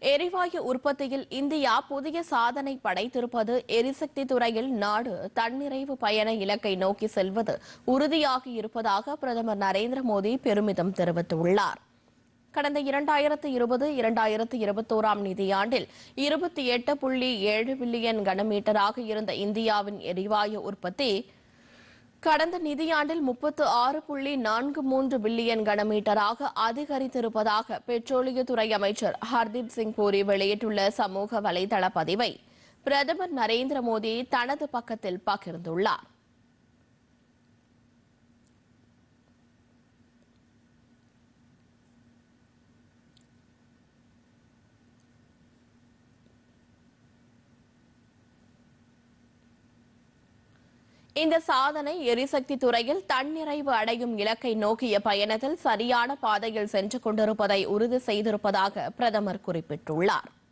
எரிவாயு உற்பத்தியில் இந்தியா புதிய சாதனை படைத்திருப்பது எரிசக்தி துறையில் நாடு தன்னிறைவு பயண இலக்கை நோக்கி செல்வது உறுதியாகி இருப்பதாக பிரதமர் நரேந்திர மோடி பெருமிதம் தெரிவித்துள்ளார் கடந்த இரண்டாயிரத்து இருபது இரண்டாயிரத்து இருபத்தோராம் நிதியாண்டில் இருபத்தி எட்டு புள்ளி ஏழு பில்லியன் கனமீட்டராக இருந்த இந்தியாவின் எரிவாயு உற்பத்தி கடந்த நிதியாண்டில் முப்பத்து ஆறு புள்ளி நான்கு மூன்று பில்லியன் கனமீட்டராக அதிகரித்திருப்பதாக பெட்ரோலியத்துறை அமைச்சர் ஹர்தீப் சிங் பூரி வெளியிட்டுள்ள சமூக வலைதள பதிவை பிரதமர் நரேந்திர மோடி தனது பக்கத்தில் பகிர்ந்துள்ளார் இந்த சாதனை எரிசக்தி துறையில் தன்னிறைவு அடையும் இலக்கை நோக்கிய பயணத்தில் சரியான பாதையில் சென்று கொண்டிருப்பதை உறுதி செய்திருப்பதாக பிரதமர் குறிப்பிட்டுள்ளார்